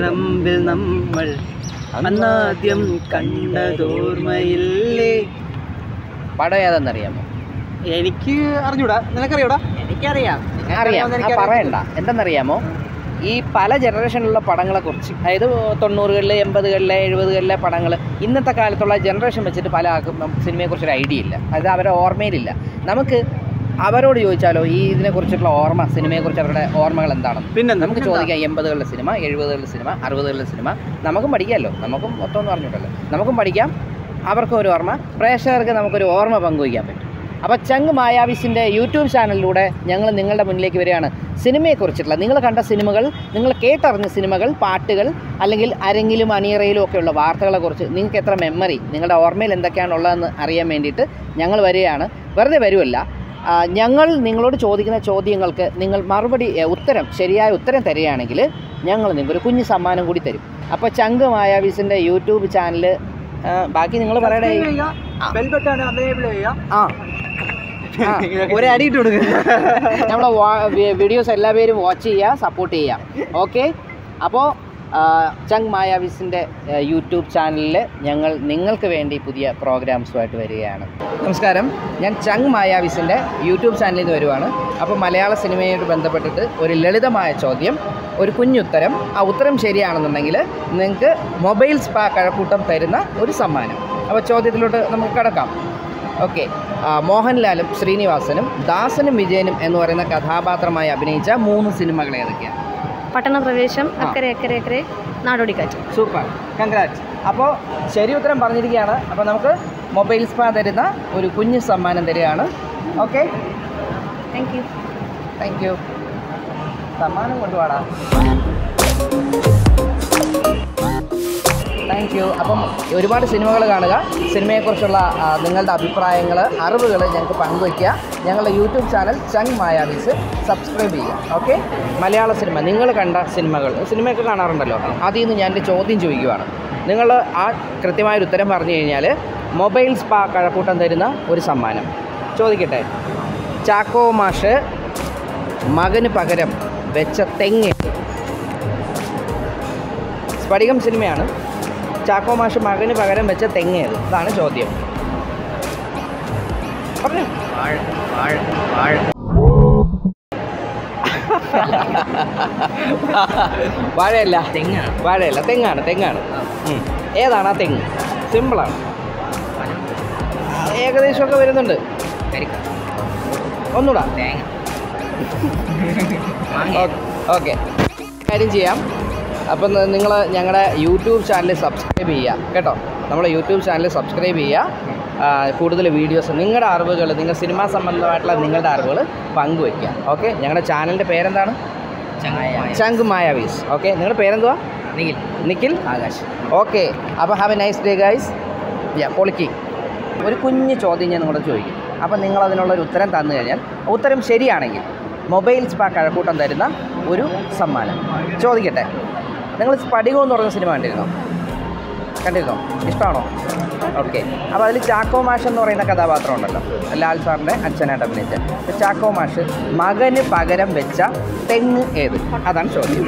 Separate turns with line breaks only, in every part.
മണിയറമ്പിൽ നമ്മൾ അന്നാദ്യം കണ്ടതോർമ്മയില്ലേ
പടം ഏതെന്നറിയാമോ
എനിക്ക് അറിഞ്ഞൂടാ നിനക്കറിയൂടാ
എനിക്കറിയാം അറിയാം ആ, പറയണ്ട എന്തെന്നറിയാമോ ഈ പല ജനറേഷനിലുള്ള പടങ്ങളെ കുറിച്ച് അതായത് തൊണ്ണൂറുകളിലെ എൺപതുകളിലെ എഴുപതുകളിലെ പടങ്ങൾ ഇന്നത്തെ കാലത്തുള്ള ജനറേഷൻ വെച്ചിട്ട് പല ആൾക്കും സിനിമയെക്കുറിച്ചൊരു ഐഡിയ ഇല്ല അത് അവരുടെ ഓർമ്മയിലില്ല നമുക്ക് അവരോട് ചോദിച്ചാലോ ഈ ഇതിനെക്കുറിച്ചിട്ടുള്ള ഓർമ്മ സിനിമയെക്കുറിച്ച് അവരുടെ ഓർമ്മകൾ എന്താണെന്ന്
പിന്നെ
നമുക്ക് ചോദിക്കാം എൺപതുകളിലെ സിനിമ എഴുപതുകളിലെ സിനിമ അറുപതുകളിലെ സിനിമ നമുക്കും പഠിക്കാമല്ലോ നമുക്കും മൊത്തം പറഞ്ഞിട്ടല്ലോ നമുക്കും പഠിക്കാം അവർക്കും ഒരു ഓർമ്മ പ്രേക്ഷകർക്ക് നമുക്കൊരു ഓർമ്മ പങ്കുവയ്ക്കാൻ പറ്റും അപ്പോൾ ചങ് മായാവിസിൻ്റെ യൂട്യൂബ് ചാനലിലൂടെ ഞങ്ങൾ നിങ്ങളുടെ മുന്നിലേക്ക് വരികയാണ് സിനിമയെക്കുറിച്ചിട്ടുള്ള നിങ്ങൾ കണ്ട സിനിമകൾ നിങ്ങൾ കേട്ടറിഞ്ഞ സിനിമകൾ പാട്ടുകൾ അല്ലെങ്കിൽ അരങ്ങിലും അണിയറയിലും ഒക്കെയുള്ള വാർത്തകളെക്കുറിച്ച് നിങ്ങൾക്ക് എത്ര മെമ്മറി നിങ്ങളുടെ ഓർമ്മയിൽ എന്തൊക്കെയാണുള്ളതെന്ന് അറിയാൻ വേണ്ടിയിട്ട് ഞങ്ങൾ വരികയാണ് വെറുതെ വരുമല്ല ആ, ഞങ്ങൾ നിങ്ങളോട് ചോദിക്കുന്ന ചോദ്യങ്ങൾക്ക് നിങ്ങൾ മറുപടി എ, ഉത്തരം ശരിയായ ഉത്തരം തരികയാണെങ്കിൽ ഞങ്ങൾ നിങ്ങൾക്ക് ഒരു കുഞ്ഞു സമ്മാനം കൂടി തരും അപ്പോൾ ചങ്ക് മായാവീസിൻ്റെ യൂട്യൂബ് ചാനൽ ബാക്കി നിങ്ങൾ പറയണേ
ബെൽ ബട്ടൺ അവൈലബിൾ ചെയ്യുക
ആ ആ.
ഒരു അടി ഇട്ട് കൊടുക്കുക
നമ്മളെ വീഡിയോസ് എല്ലാ പേരും വാച്ച് ചെയ്യുക സപ്പോർട്ട് ചെയ്യുക ഓക്കെ അപ്പോൾ ചങ് മായാവിസിൻ്റെ യൂട്യൂബ് ചാനലിൽ ഞങ്ങൾ നിങ്ങൾക്ക് വേണ്ടി പുതിയ പ്രോഗ്രാംസുമായിട്ട് വരികയാണ് നമസ്കാരം ഞാൻ ചങ് മായാവിസിൻ്റെ യൂട്യൂബ് ചാനലിൽ നിന്ന് വരുവാണ് അപ്പോൾ മലയാള സിനിമയോട് ബന്ധപ്പെട്ടിട്ട് ഒരു ലളിതമായ ചോദ്യം ഒരു കുഞ്ഞുത്തരം ആ ഉത്തരം ശരിയാണെന്നുണ്ടെങ്കിൽ നിങ്ങൾക്ക് മൊബൈൽ സ്പാ കഴക്കൂട്ടം തരുന്ന ഒരു സമ്മാനം അപ്പോൾ ചോദ്യത്തിലോട്ട് നമുക്ക് കിടക്കാം ഓക്കെ മോഹൻലാലും ശ്രീനിവാസനും ദാസനും വിജയനും എന്ന് പറയുന്ന കഥാപാത്രമായി അഭിനയിച്ച മൂന്ന് സിനിമകൾ ഏതൊക്കെയാണ്
പട്ടണപ്രവേശം അക്കരെ അക്കരെ അക്കരെ നാടോടിക്കാറ്റ്
സൂപ്പർ കൺഗ്രാറ്റ്സ് അപ്പോൾ ശരി ഉത്തരം പറഞ്ഞിരിക്കുകയാണ് അപ്പോൾ നമുക്ക് മൊബൈൽ സ്പാ തരുന്ന ഒരു കുഞ്ഞു സമ്മാനം തരികയാണ് okay
thank you
thank you സമ്മാനം കൊണ്ടുപോടാ താങ്ക് യു അപ്പം ഒരുപാട് സിനിമകൾ കാണുക സിനിമയെക്കുറിച്ചുള്ള ആ, നിങ്ങളുടെ അഭിപ്രായങ്ങൾ അറിവുകൾ ഞങ്ങൾക്ക് പങ്കുവയ്ക്കുക ഞങ്ങളുടെ YouTube channel Chank Mayavees subscribe ചെയ്യുക ഓക്കെ മലയാള സിനിമ നിങ്ങൾ കണ്ട സിനിമകൾ സിനിമയൊക്കെ കാണാറുണ്ടല്ലോ അതിൽ നിന്ന് ഞാൻ എൻ്റെ ചോദ്യം ചോദിക്കുകയാണ് നിങ്ങൾ ആ കൃത്യമായൊരു ഉത്തരം പറഞ്ഞു കഴിഞ്ഞാൽ മൊബൈൽ സ്പാ കഴക്കൂട്ടം തരുന്ന ഒരു സമ്മാനം ചോദിക്കട്ടെ ചാക്കോ മാഷ് മകന് പകരം വെച്ച തെങ്ങ് സ്ഫടികം സിനിമയാണ് ചാക്കോ മാഷ് മകന് പകരം വെച്ച തെങ്ങ് ഏത് ഇതാണ് ചോദ്യം പറഞ്ഞു വാഴയല്ല തെങ്ങാണ് വാഴയല്ല തെങ്ങാണ് തെങ്ങാണ് ഉം. ഏതാണ് ആ തെങ്ങ് സിമ്പിളാണ് ഏകദേശമൊക്കെ വരുന്നുണ്ട് ഒന്നുകൂടാ തേങ്ങ ഓക്കെ കാര്യം ചെയ്യാം അപ്പം നിങ്ങൾ ഞങ്ങളുടെ യൂട്യൂബ് ചാനൽ സബ്സ്ക്രൈബ് ചെയ്യുക കേട്ടോ നമ്മളെ യൂട്യൂബ് ചാനൽ സബ്സ്ക്രൈബ് ചെയ്യുക ആ, കൂടുതൽ വീഡിയോസ് നിങ്ങളുടെ അറിവുകൾ നിങ്ങൾ സിനിമാ സംബന്ധമായിട്ടുള്ള നിങ്ങളുടെ അറിവുകൾ പങ്കുവയ്ക്കുക ഓക്കെ ഞങ്ങളുടെ ചാനലിൻ്റെ പേരെന്താണ് ചങ്ക് മായാവീസ് ഓക്കെ നിങ്ങളുടെ പേരെന്തുവാ നിഖിൽ നിഖിൽ ആകാശ് ഓക്കെ അപ്പോൾ have a nice day guys yeah പൊളിക്കി ഒരു കുഞ്ഞു ചോദ്യം ഞാൻ നിങ്ങളോട് ചോദിക്കും അപ്പോൾ നിങ്ങൾ അതിനുള്ളൊരു ഉത്തരം തന്നു കഴിഞ്ഞാൽ ഉത്തരം ശരിയാണെങ്കിൽ മൊബൈൽ സ്പാ കഴക്കൂട്ടം തരുന്ന ഒരു സമ്മാനം ചോദിക്കട്ടെ നിങ്ങൾ സ്പടികം എന്ന് പറഞ്ഞ സിനിമ കണ്ടിരുന്നോ കണ്ടിരുന്നോ ഇഷ്ടമാണോ ഓക്കെ അപ്പോൾ അതിൽ ചാക്കോ മാഷ് എന്ന് പറയുന്ന കഥാപാത്രം ഉണ്ടല്ലോ ലാൽ സാറിൻ്റെ അച്ഛനായിട്ട് അഭിനയിച്ച അപ്പോൾ ചാക്കോ മാഷ് മകന് പകരം വെച്ച തെങ്ങ് ഏത് അതാണ് ചോദ്യം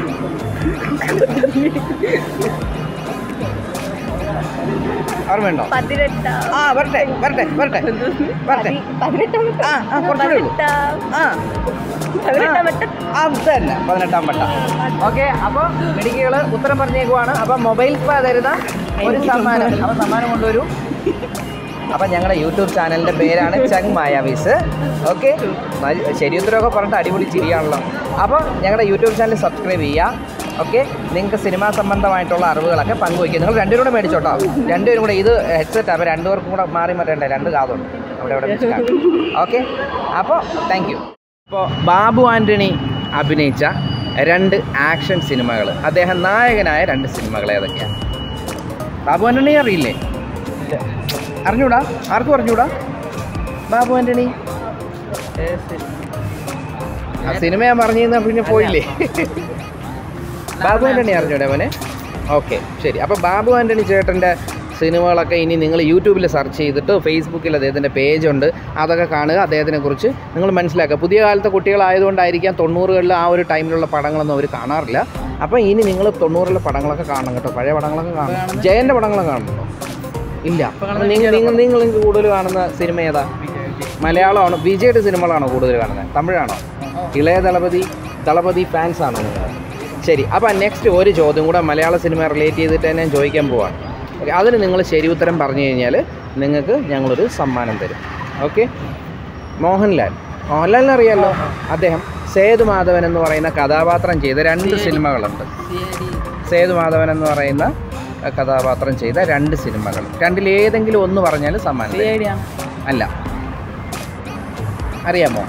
ഓർമ്മയുണ്ടോ
പതിനെട്ടാം
ആ വരട്ടെ വരട്ടെ വരട്ടെ വരട്ടെ
പതിനെട്ടാം
ആ ആ കുറച്ചുകൂടെ ഉള്ളൂ ആ
പതിനെട്ടാം വട്ടം
അത് തന്നെ പതിനെട്ടാം വട്ടം ഓക്കെ അപ്പോൾ മെഡിക്കുകൾ ഉത്തരം പറഞ്ഞേക്കുവാണ് അപ്പോൾ മൊബൈൽ സ്പാ തരുന്ന ഒരു സമ്മാനം അപ്പോൾ സമ്മാനം കൊണ്ടുവരൂ അപ്പം ഞങ്ങളുടെ യൂട്യൂബ് ചാനലിൻ്റെ പേരാണ് ചങ് മായാവീസ് ഓക്കെ ശരി ഉത്തരമൊക്കെ പറഞ്ഞിട്ട് അടിപൊളി ചിരിയാണല്ലോ അപ്പോൾ ഞങ്ങളുടെ യൂട്യൂബ് ചാനൽ സബ്സ്ക്രൈബ് ചെയ്യുക ഓക്കെ നിങ്ങൾക്ക് സിനിമാ സംബന്ധമായിട്ടുള്ള അറിവുകളൊക്കെ പങ്കുവയ്ക്കുക നിങ്ങൾ രണ്ടുപേരും കൂടെ മേടിച്ചോട്ടോ രണ്ടുപേരും കൂടെ ഇത് ഹെഡ്സെറ്റ് അപ്പോൾ രണ്ടുപേർക്കും കൂടെ മാറി മാറ്റേണ്ടേ രണ്ട് കാതുണ്ട് അവിടെ അവിടെ ഓക്കെ അപ്പോൾ താങ്ക് യു അപ്പോൾ ബാബു ആൻ്റണി അഭിനയിച്ച രണ്ട് ആക്ഷൻ സിനിമകൾ അദ്ദേഹം നായകനായ രണ്ട് സിനിമകൾ ഏതൊക്കെയാണ് ബാബു ആൻ്റണി അറിയില്ലേ അറിഞ്ഞൂടാ ആർക്കും അറിഞ്ഞൂടാ ബാബു ആൻ്റണി ആ സിനിമ ഞാൻ പറഞ്ഞു പിന്നെ പോയില്ലേ ബാബു ആൻ്റണി അറിഞ്ഞൂടെ മോനെ ഓക്കെ ശരി അപ്പോൾ ബാബു ആൻ്റണി ചേട്ടൻ്റെ സിനിമകളൊക്കെ ഇനി നിങ്ങൾ യൂട്യൂബിൽ സെർച്ച് ചെയ്തിട്ട് ഫേസ്ബുക്കിൽ അദ്ദേഹത്തിൻ്റെ പേജുണ്ട് അതൊക്കെ കാണുക അദ്ദേഹത്തിനെ കുറിച്ച് നിങ്ങൾ മനസ്സിലാക്കുക പുതിയ കാലത്തെ കുട്ടികളായതുകൊണ്ടായിരിക്കാം തൊണ്ണൂറുകളിൽ ആ ഒരു ടൈമിലുള്ള പടങ്ങളൊന്നും അവർ കാണാറില്ല അപ്പോൾ ഇനി നിങ്ങൾ തൊണ്ണൂറിലെ പടങ്ങളൊക്കെ കാണണം കേട്ടോ പഴയ പടങ്ങളൊക്കെ കാണണം ജയൻ്റെ പടങ്ങളൊക്കെ കാണുന്നുണ്ടോ ഇല്ല നിങ്ങൾ നിങ്ങൾ നിങ്ങൾ കൂടുതൽ കാണുന്ന സിനിമ ഏതാ മലയാളമാണോ വിജയുടെ സിനിമകളാണോ കൂടുതൽ കാണുന്നത് തമിഴാണോ ഇളയ ദളപതി ദളപതി ഫാൻസ് ആണോ നിങ്ങൾ ശരി അപ്പോൾ നെക്സ്റ്റ് ഒരു ചോദ്യം കൂടെ മലയാള സിനിമ റിലേറ്റ് ചെയ്തിട്ട് തന്നെ ഞാൻ ചോദിക്കാൻ പോവാണ് ഓക്കെ അതിന് നിങ്ങൾ ശരി ഉത്തരം പറഞ്ഞു കഴിഞ്ഞാൽ നിങ്ങൾക്ക് ഞങ്ങളൊരു സമ്മാനം തരും ഓക്കെ മോഹൻലാൽ മോഹൻലാലിനെ അറിയാമല്ലോ അദ്ദേഹം സേതുമാധവൻ എന്ന് പറയുന്ന കഥാപാത്രം ചെയ്ത രണ്ട് സിനിമകളുണ്ട് സേതുമാധവൻ എന്ന് പറയുന്ന അഹ്, കഥാപാത്രം ചെയ്ത രണ്ട് സിനിമകൾ രണ്ടിലേതെങ്കിലും ഒന്ന് പറഞ്ഞാൽ സമ്മാനം തരും. അല്ല അറിയാമോ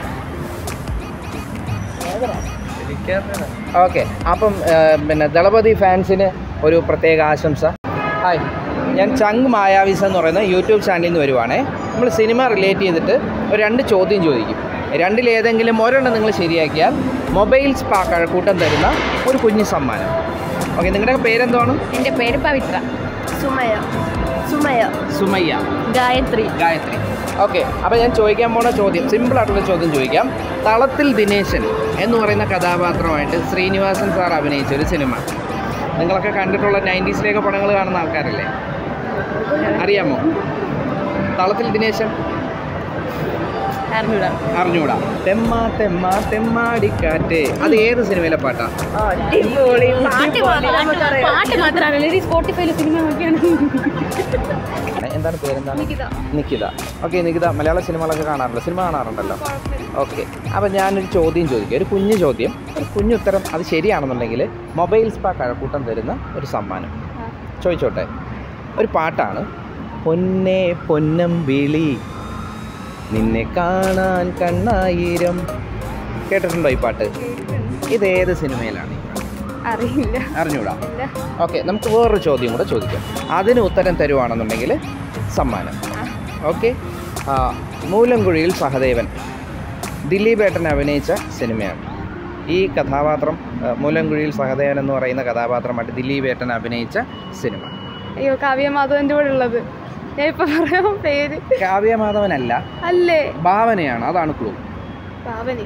ഓക്കെ അപ്പം ആ, പിന്നെ ദളപതി ഫാൻസിന് ഒരു പ്രത്യേക ആശംസ ഹായ് ഞാൻ ചങ് മായാവിസ് എന്ന് പറയുന്ന യൂട്യൂബ് ചാനലിൽ നിന്ന് വരുവാണേ നമ്മൾ സിനിമ റിലേറ്റ് ചെയ്തിട്ട് ഒരു രണ്ട് ചോദ്യം ചോദിക്കും രണ്ടിലേതെങ്കിലും ഒരെണ്ണം നിങ്ങൾ ശരിയാക്കിയാൽ മൊബൈൽ സ്പാ കഴക്കൂട്ടം തരുന്ന ഒരു കുഞ്ഞു സമ്മാനം ഓക്കെ നിങ്ങളുടെ പേരെന്താണ്
എൻ്റെ പേര് പവിത്ര സുമയ സുമയ
സുമയ്യ
ഗായത്രി
ഗായത്രി ഓക്കെ അപ്പോൾ ഞാൻ ചോദിക്കാൻ പോണ ചോദ്യം സിമ്പിൾ ആയിട്ടുള്ള ചോദ്യം ചോദിക്കാം തളത്തിൽ ദിനേശൻ എന്ന് പറയുന്ന കഥാപാത്രമായിട്ട് ശ്രീനിവാസൻ സാർ അഭിനയിച്ച ഒരു സിനിമ നിങ്ങളൊക്കെ കണ്ടിട്ടുള്ള നയൻറ്റീസിലേക്ക് പടങ്ങൾ കാണുന്ന ആൾക്കാരല്ലേ അറിയാമോ തളത്തിൽ ദിനേശൻ
അറിഞ്ഞൂടാ
അറിഞ്ഞൂടാ തെമ്മ തെമ്മ തെമ്മാടിക്കാറ്റ് അത് ഏത് സിനിമയിലെ പാട്ടാ
പാട്ട് മാത്രം പാട്ട് മാത്രമാണ് സ്പോട്ടിഫൈയിൽ സിനിമ നോക്കിയാണ്
എന്താണ് പേരെന്താണ് നിക്കിത ഓക്കെ നിക്കിത മലയാള സിനിമകളൊക്കെ കാണാറുണ്ടോ സിനിമ കാണാറുണ്ടല്ലോ ഓക്കെ അപ്പം ഞാനൊരു ചോദ്യം ചോദിക്കാം ഒരു കുഞ്ഞു ചോദ്യം ഒരു കുഞ്ഞു ഉത്തരം അത് ശരിയാണെന്നുണ്ടെങ്കിൽ മൊബൈൽ സ്പാ കഴക്കൂട്ടം തരുന്ന ഒരു സമ്മാനം ചോദിച്ചോട്ടെ ഒരു പാട്ടാണ് പൊന്നെ പൊന്നം വിളി നിന്നെ കാണാൻ കണ്ണായിരം കേട്ടിട്ടുണ്ടോ ഈ പാട്ട് ഇത് ഏത് സിനിമയിലാണ് ഈ പാട്ട്
അറിയില്ല
അറിഞ്ഞൂടാ ഓക്കെ നമുക്ക് വേറൊരു ചോദ്യം കൂടെ ചോദിക്കാം അതിന് ഉത്തരം തരുവാണെന്നുണ്ടെങ്കിൽ സമ്മാനം ഓക്കെ മൂലംകുഴിയിൽ സഹദേവൻ ദിലീപ് ഏട്ടൻ അഭിനയിച്ച സിനിമയാണ് ഈ കഥാപാത്രം ആ, മൂലംകുഴിയിൽ സഹദേവൻ എന്ന് പറയുന്ന കഥാപാത്രമായിട്ട് ദിലീപ് ഏട്ടൻ അഭിനയിച്ച സിനിമ
അയ്യോ കാവ്യ മാധവന്റെ കൂടെ ഉള്ളത് ഞാൻ ഇപ്പൊ പറയാം പേര്
കാവ്യമാധവനല്ല
അല്ലേ
ഭാവനയാണ് അതാണ് ക്ലൂ
പാവനി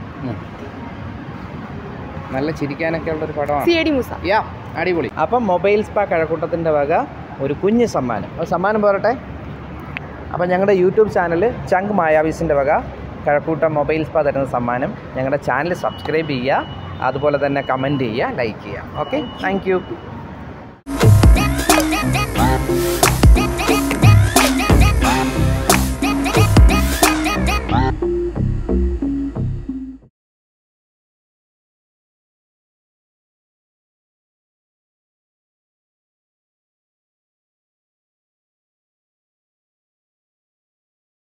നല്ല ചിരിക്കാനൊക്കെ ഉള്ള ഒരു പടമാണ്
C I D Moosa
yeah അടിപൊളി അപ്പം മൊബൈൽ സ്പാ കഴക്കൂട്ടത്തിൻ്റെ വക ഒരു കുഞ്ഞ് സമ്മാനം ഒരു സമ്മാനം പോരട്ടെ അപ്പം ഞങ്ങളുടെ യൂട്യൂബ് ചാനൽ ചങ്ക് മായാവീസിൻ്റെ വക കഴക്കൂട്ടം മൊബൈൽ സ്പാ തരുന്ന സമ്മാനം ഞങ്ങളുടെ ചാനൽ സബ്സ്ക്രൈബ് ചെയ്യുക അതുപോലെ തന്നെ കമൻറ്റ് ചെയ്യുക ലൈക്ക് ചെയ്യുക ഓക്കെ താങ്ക് യു